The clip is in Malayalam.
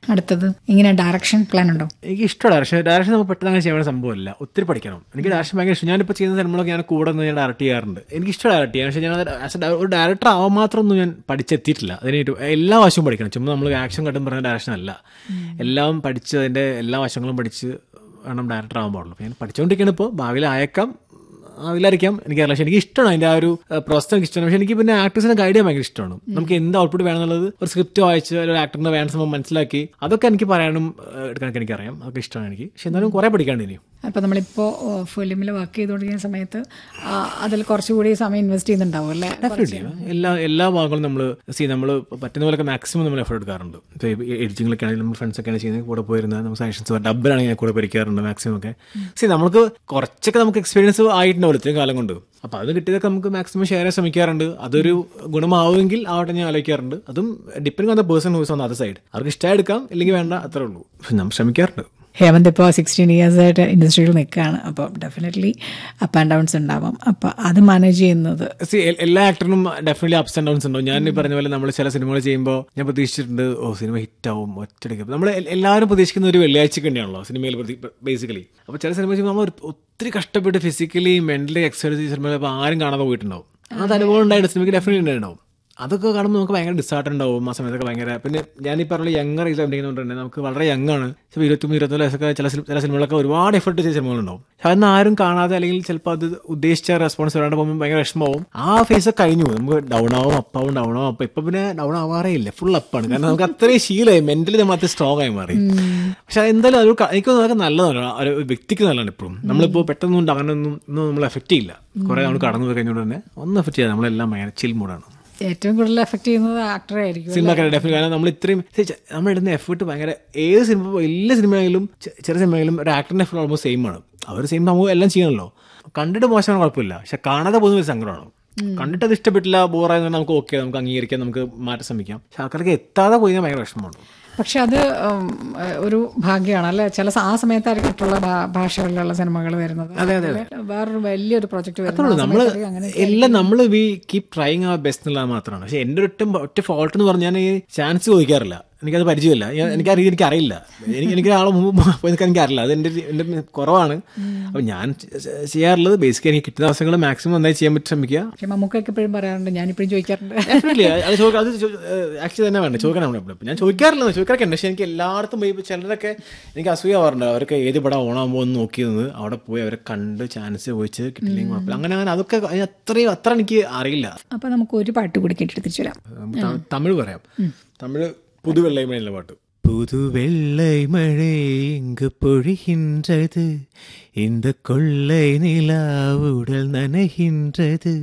അടുത്തത് ഇങ്ങനെ ഡയറക്ഷൻ പ്ലാൻ ഉണ്ടോ എനിക്ക് ഇഷ്ടമാണ് ഡയറക്ഷൻ ഡയറക്ഷൻ നമുക്ക് പെട്ടെന്ന് അങ്ങനെ ചെയ്യാൻ സംഭവമല്ല ഒത്തിരി പഠിക്കണം എനിക്ക് ഡയറക്ഷൻ ഭയങ്കര ഇഷ്ടം ഞാനിപ്പോൾ ചെയ്യുന്ന സിനിമകളൊക്കെ ഞാൻ കൂടെ നിന്ന് ഞാൻ ഡയറക്റ്റ് ചെയ്യാറുണ്ട് എനിക്ക് ഇഷ്ടം ഡയറക്റ്റ് ചെയ്യാൻ പക്ഷേ ഞാൻ അത് as a ഡയ- ഒരു ഡയറക്ടർ ആവാൻ മാത്രമൊന്നും ഞാൻ പഠിച്ചെത്തിയിട്ടില്ല അതിന് ഏറ്റവും- എല്ലാ വശവും പഠിക്കണം ചുമ്മാ നമ്മൾ ആക്ഷൻ കണ്ടും പറഞ്ഞ ഡയറക്ഷൻ അല്ല എല്ലാം പഠിച്ച് അതിൻ്റെ എല്ലാ വശങ്ങളും പഠിച്ച് വേണം ഡയറക്ടർ ആവാൻ പാടുള്ളൂ അപ്പോൾ ഞാൻ പഠിച്ചുകൊണ്ടിരിക്കുകയാണ് ഇപ്പോൾ ഭാവിയിൽ അയക്കാം അതിലായിരിക്കാം എനിക്കറിയില്ല പക്ഷേ എനിക്ക് ഇഷ്ടമാണ് അതിൻ്റെ ആ ഒരു പ്രോസസ് എനിക്ക് ഇഷ്ടമാണ് പക്ഷേ എനിക്ക് പിന്നെ ആക്ടേഴ്സിനെ ഗൈഡ് ചെയ്യാൻ ഭയങ്കര ഇഷ്ടമാണ് നമുക്ക് എന്ത് ഔട്ട്പുട്ട് വേണമെന്നുള്ളത് ഒരു സ്ക്രിപ്റ്റ് വായിച്ച് അല്ലെങ്കിൽ ഒരു ആക്ടറിന്റെ വേണ്ട സംഭവം മനസ്സിലാക്കി അതൊക്കെ എനിക്ക് പറയാനും ഏഹ്, എടുക്കാനൊക്കെ എനിക്കറിയാം അതൊക്കെ ഇഷ്ടമാണ് എനിക്ക് പക്ഷെ എന്നാലും കുറേ പഠിക്കാണ്ട് ഇനിയും അപ്പോൾ നമ്മളിപ്പോൾ ഫിലിമിൽ വർക്ക് ചെയ്തുകൊണ്ടിരിക്കുന്ന സമയത്ത് ആ, അതിൽ കുറച്ചുകൂടി സമയം ഇൻവെസ്റ്റ് ചെയ്യുന്നുണ്ടാവും അല്ലേ ഡെഫിനറ്റ്ലി എല്ലാ എല്ലാ ഭാഗങ്ങളും നമ്മൾ സി നമ്മൾ പറ്റുന്ന പോലെയൊക്കെ മാക്സിമം നമ്മൾ എഫർട്ട് എടുക്കാറുണ്ട് ഇപ്പോൾ എഡിറ്റിങ്ങിലൊക്കെ ആണെങ്കിൽ നമ്മൾ ഫ്രണ്ട്സ് ഒക്കെയാണ് ചെയ്യുന്നത് കൂടെ പോയിരുന്നത് നമുക്ക് സജഷൻസ് ഡബിലാണെങ്കിൽ ഞാൻ കൂടെ പഠിക്കാറുണ്ട് മാക്സിമം ഒക്കെ സി നമ്മൾക്ക് കുറച്ചൊക്കെ നമുക്ക് എക്സ്പീരിയൻസ് ആയിട്ടുണ്ടാവില്ല ഇത്രയും കാലം കൊണ്ട് അപ്പോൾ അത് കിട്ടിയതൊക്കെ നമുക്ക് മാക്സിമം ഷെയർ ചെയ്യാൻ ശ്രമിക്കാറുണ്ട് അതൊരു ഗുണമാവുമെങ്കിൽ ആവട്ടെ ഞാൻ ആലോചിക്കാറുണ്ട് അതും depend on the person who's on other side അവർക്ക് ഇഷ്ടമായി എടുക്കാം ഇല്ലെങ്കിൽ വേണ്ട അത്രേ ഉള്ളൂ പക്ഷെ നമ്മൾ ശ്രമിക്കാറുണ്ട് ഹേമന്ത് ഇപ്പോൾ സിക്സ്റ്റീൻ ഇയേഴ്സ് ആയിട്ട് ഇൻഡസ്ട്രിയിൽ നിൽക്കുകയാണ് അപ്പോൾ ഡെഫിനറ്റ്ലി അപ്പ് ആൻഡ് ഡൗൺസ് ഉണ്ടാവും അപ്പോൾ അത് മാനേജ് ചെയ്യുന്നത് See, എ- എല്ലാ ആക്ടറിനും ഡെഫിനറ്റ്ലി അപ്സ് ആൻഡ് ഡൗൺസ് ഉണ്ടാവും ഞാൻ ഈ പറഞ്ഞ പോലെ നമ്മൾ ചില സിനിമകൾ ചെയ്യുമ്പോൾ ഞാൻ പ്രതീക്ഷിച്ചിട്ടുണ്ട് ഓ സിനിമ ഹിറ്റ് ആവും ഒറ്റയടിക്ക് നമ്മൾ എല്ലാവരും പ്രതീക്ഷിക്കുന്ന ഒരു വെള്ളിയാഴ്ചക്ക് വേണ്ടിയാണല്ലോ സിനിമയിൽ ബേസിക്കലി അപ്പോൾ ചില സിനിമ ചെയ്യുമ്പോൾ നമ്മൾ ഒരു- ഒത്തിരി കഷ്ടപ്പെട്ട് ഫിസിക്കലി മെന്റലി എക്സസൈസ് ചെയ്ത സിനിമ ഇപ്പോൾ ആരും കാണാതെ പോയിട്ടുണ്ടാവും അത് അനുഭവം ഉണ്ടായിട്ട് സിനിമയ്ക്ക് ഡെഫിനറ്റ്ലി ഉണ്ടായിട്ടുണ്ടാവും അതൊക്കെ കാണുമ്പോൾ നമുക്ക് ഭയങ്കര ഡിസാർട്ട് ഉണ്ടാവും ആ സമയത്തൊക്കെ ഭയങ്കര പിന്നെ ഞാൻ ഈ പറഞ്ഞ യങ്ങർ ഏജ് ഉണ്ടെങ്കിൽ നമുക്ക് വളരെ യങ് ആണ് ചിലപ്പോൾ ഇരുപത്തി ഇരുപത്തിനാല് വയസ്സൊക്കെ ചില സിനിമ- ചില സിനിമകളൊക്കെ ഒരുപാട് എഫർട്ട് ചെയ്ത സിനിമകളുണ്ടാവും പക്ഷെ അതൊന്നും ആരും കാണാതെ അല്ലെങ്കിൽ ചിലപ്പോൾ അത് ഉദ്ദേശിച്ച റെസ്പോൺസ് വരാണ്ട് പോകുമ്പോൾ ഭയങ്കര വിഷമമാവും ആ ഫേസ് കഴിഞ്ഞു നമുക്ക് ഡൗൺ ആവും അപ്പാവും ഡൗൺ ആവും അപ്പം ഇപ്പം പിന്നെ ഡൗൺ ആവാറേ ഇല്ല ഫുൾ അപ്പാണ് കാരണം നമുക്ക് അത്രയും ശീലമായി മെന്റലി നമ്മൾ അത്ര സ്ട്രോങ് ആയി മാറി പക്ഷെ എന്തായാലും അതൊരു ക- എനിക്ക് അതൊക്കെ നല്ലതാണ് ആ ഒരു വ്യക്തിക്ക് നല്ലതാണ് ഇപ്പോഴും നമ്മളിപ്പോൾ പെട്ടെന്നൊന്നും അങ്ങനെയൊന്നും ഒന്നും നമ്മൾ എഫക്റ്റ് ചെയ്യില്ല കുറേ നമ്മൾ കടന്നു പോയി കഴിഞ്ഞുകൊണ്ട് തന്നെ ഒന്നും എഫക്റ്റ് ചെയ്യാതെ നമ്മളെല്ലാം ഭയങ്കര ചിൽ മൂടാണ് ഏറ്റവും കൂടുതൽ എഫക്ട് ചെയ്യുന്നത് ആക്ടറെ ആയിരിക്കും സിനിമക്കാരെ ഡെഫിനറ്റ് കാരണം നമ്മൾ ഇത്രയും നമ്മൾ ഇടുന്ന എഫേർട്ട് ഭയങ്കര ഏത് സിനിമ എല്ലാ സിനിമയിലും ചെ- ചെറിയ സിനിമയിലും ഒരു ആക്ടറിന്റെ എഫേർട്ട് ഓൾമോസ്റ്റ് സെയിം ആണ് അവർ സെയിം നമുക്ക് എല്ലാം ചെയ്യണമല്ലോ കണ്ടിട്ട് മോശമാണ് കുഴപ്പമില്ല പക്ഷെ കാണാതെ പോകുന്ന ഒരു സങ്കടമാണ് കണ്ടിട്ട് അത് ഇഷ്ടപ്പെട്ടില്ല ബോറായെന്ന് നമുക്ക് ഓക്കെ നമുക്ക് അംഗീകരിക്കാം നമുക്ക് മാറ്റാൻ ശ്രമിക്കാം പക്ഷെ ആൾക്കാർക്ക് എത്താതെ പോയി കഴിഞ്ഞാൽ ഭയങ്കര വിഷമമാണ് പക്ഷെ അത് ഉം, ഒരു ഭാഗ്യമാണ് അല്ലെ ചില സ- ആ സമയത്തായിരിക്കും മറ്റുള്ള ഭാ- ഭാഷകളിലുള്ള സിനിമകൾ വരുന്നത് വേറൊരു വലിയൊരു പ്രൊജക്ട് വരുന്നത് ആ നമ്മൾ സമയത്തായിരിക്കും അങ്ങനെ എല്ലാം നമ്മൾ we keep trying our best എന്നുള്ളത് മാത്രമാണ് പക്ഷെ എൻ്റെ ഒറ്റ ഒറ്റ ഫോൾട്ട് എന്ന് പറഞ്ഞാൽ ഞാൻ ഈ ചാൻസ് ചോദിക്കാറില്ല എനിക്കത് പരിചയമില്ല ഞാൻ- എനിക്കറിയില്ല എനിക്കറിയില്ല എനിക്ക് എനിക്ക് ആളെ മുമ്പ് പോയി നിൽക്കാൻ എനിക്കറിയില്ല അത് എൻ്റെ എൻ്റെ കുറവാണ് അപ്പം ഞാൻ ചെ- ചെയ്യാറുള്ളത് ബേസിക്കലി എനിക്ക് കിട്ടുന്ന അവസരങ്ങൾ മാക്സിമം നന്നായി ചെയ്യാൻ പറ്റി ശ്രമിക്കുക പക്ഷെ മമ്മൂക്കൊക്കെ എപ്പോഴും പറയാറുണ്ട് ഞാനിപ്പോഴും ചോദിക്കാറുണ്ട് Definitely. അത് ചോദിക്കാം അത് ആക്ച്വലി തന്നെ വേണ്ട ചോദിക്കണം നമ്മൾ എപ്പോഴും ഞാൻ ചോദിക്കാറില്ല ചോദിക്കാറൊക്കെ ഉണ്ട് പക്ഷെ എനിക്ക് എല്ലായിടത്തും പോയി ഇപ്പൊ ചിലരൊക്കെ എനിക്ക് അസൂയ ആവാറുണ്ട് അവരൊക്കെ ഏത് പടം ഓണാകുമ്പോൾ ഒന്ന് നോക്കിയത് അവിടെ പോയി അവരെ കണ്ട് ചാൻസ് ചോദിച്ച് കിട്ടില്ലെങ്കിൽ കുഴപ്പമില്ല അങ്ങനെ അങ്ങനെ അതൊക്കെ അതിന് അത്രയും അത്ര എനിക്ക് അറിയില്ല അപ്പൊ നമുക്ക് ഒരു പാട്ട് കൂടി കേട്ടിട്ട് തിരിച്ചു വരാം ത- തമിഴ് പറയാം തമിഴ് പുതുവെള്ളை മഴയുള്ള പാട്ട് புதுவெள்ளை மழை இங்கு பொழிகின்றது இந்த கொள்ளை நிலா உடல் நனைகின்றது